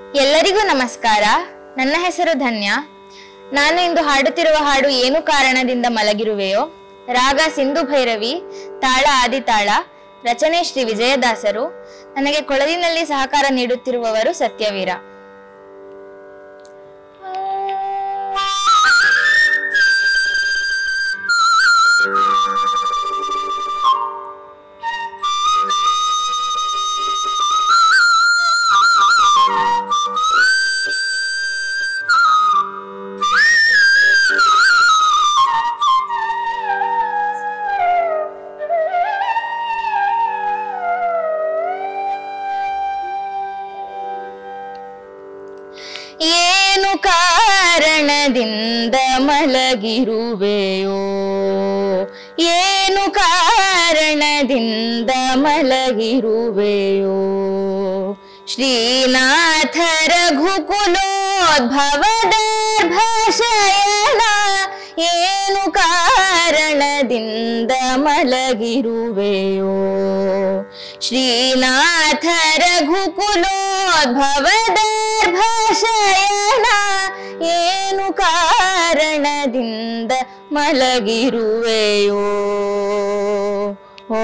ಎಲ್ಲರಿಗೂ ನಮಸ್ಕಾರ ನನ್ನ ಹೆಸರು ಧನ್ಯ ನಾನು ಇಂದು ಹಾಡುತ್ತಿರುವ ಹಾಡು ಏನು ಕಾರಣದಿಂದ ಮಲಗಿರುವೆಯೋ ರಾಗ ಸಿಂಧು ಭೈರವಿ ತಾಳ ಆದಿತಾಳ ರಚನೆ ಶ್ರೀ ವಿಜಯದಾಸರು ನನಗೆ ಕೊಳಲಿನಲ್ಲಿ ಸಹಕಾರ ನೀಡುತ್ತಿರುವವರು ಸತ್ಯವೀರ ಏನು ಕಾರಣದಿಂದ ಮಲಗಿರುವೆಯೋ ಏನು ಕಾರಣದಿಂದ ಮಲಗಿರುವೆಯೋ ಶ್ರೀನಾಥ ರಘುಕುಲೋದ್ಭವದರ್ಭಶಯನ ಏನು ಕಾರಣದಿಂದ ಮಲಗಿರುವೆಯೋ ಶ್ರೀನಾಥ ರಘುಕುಲೋದ್ಭವದರ್ಭಶಯನ ಏನು ಕಾರಣದಿಂದ ಮಲಗಿರುವೆಯೋ ಓ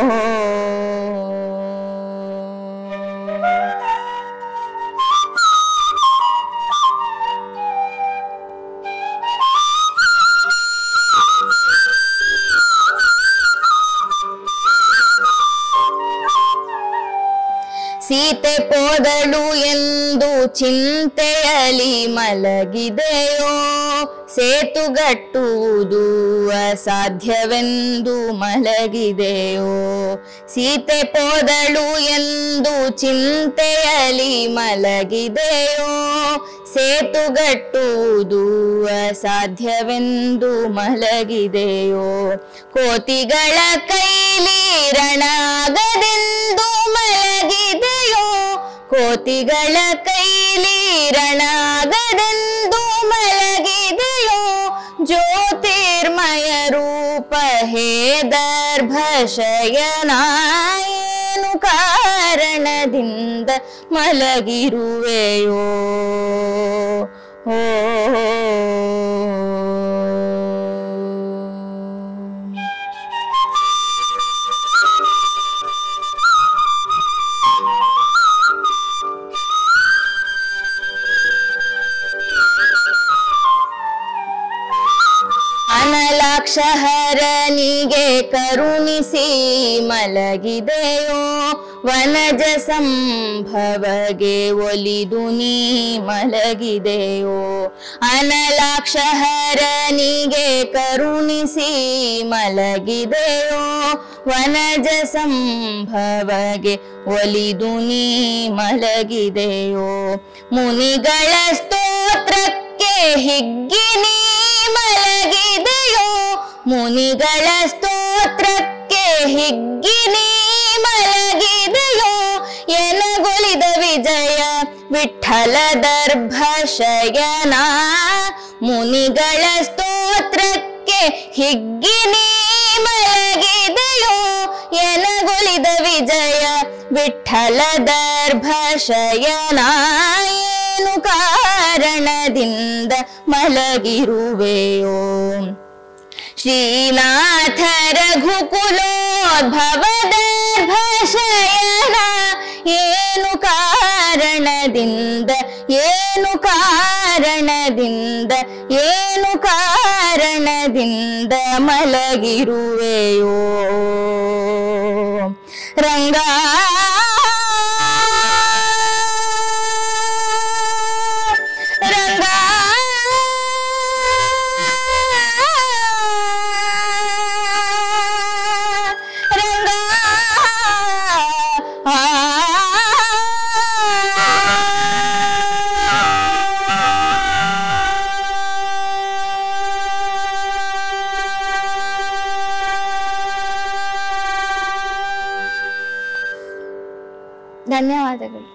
ಸೀತೆ ಪೋದಳು ಎಂದು ಚಿಂತೆಯಲಿ ಮಲಗಿದೆಯೋ ಸೇತುಗಟ್ಟುವುದು ಅಸಾಧ್ಯವೆಂದು ಮಲಗಿದೆಯೋ ಸೀತೆ ಪೋದಳು ಎಂದು ಚಿಂತೆಯಲಿ ಮಲಗಿದೆಯೋ ಸೇತುಗಟ್ಟುವುದು ಅಸಾಧ್ಯವೆಂದು ಮಲಗಿದೆಯೋ ಕೋತಿಗಳ ಕೈಲಿ ರಣಾಗದೆಂದು ಮಲಗಿದೆಯೋ ಕೋತಿಗಳ ಕೈಲಿ ರಣಾಗದೆಂದು ಮಲಗಿದೆಯೋ ಜ್ಯೋತಿರ್ಮಯ ರೂಪ ಹೇ ದರ್ಭಶಯನ ಏನು ಕಾರಣದಿಂದ ಮಲಗಿರುವೆಯೋ ಓ ಅನಲಾಕ್ಷಹರನಿಗೆ ಕರುಣಿಸಿ ಮಲಗಿದೆಯೋ ವನಜ ಸಂಭವಗೆ ಒಲಿದು ನೀ ಮಲಗಿದೆಯೋ ಅನಲಾಕ್ಷಹರನಿಗೆ ಕರುಣಿಸಿ ಮಲಗಿದೆಯೋ ವನಜ ಸಂಭವಗೆ ಒಲಿದು ನೀ ಮಲಗಿದೆಯೋ ಮುನಿಗಳ ಸ್ತೋತ್ರಕ್ಕೆ ಹಿಗ್ಗಿ ನೀ ಮಲಗಿದೆಯೋ ಮುನಿಗಳ ಸ್ತೋತ್ರಕ್ಕೆ ಹಿಗ್ಗಿ ನೀ ಮಲಗಿದೆಯೋ ಎನಗೊಲಿದ ವಿಜಯ ವಿಠಲ ದರ್ಭಶಯನ ಮುನಿಗಳ ಸ್ತೋತ್ರಕ್ಕೆ ಹಿಗ್ಗಿ ನೀ ಮಲಗಿದೆಯೋ ಎನಗೊಲಿದ ವಿಜಯ ವಿಠಲ ದರ್ಭಶಯನ ಏನು ಕಾರಣದಿಂದ ಮಲಗಿರುವೆಯೋ ಶ್ರೀನಾಥ ರಘುಕುಲೋದ್ಭವದರ್ಭಶಯನ ಏನು ಕಾರಣದಿಂದ ಏನು ಕಾರಣದಿಂದ ಏನು ಕಾರಣದಿಂದ ಮಲಗಿರುವೆಯೋ ರಂಗ ರಂಗ ರಂಗ ಧನ್ಯವಾದಗಳು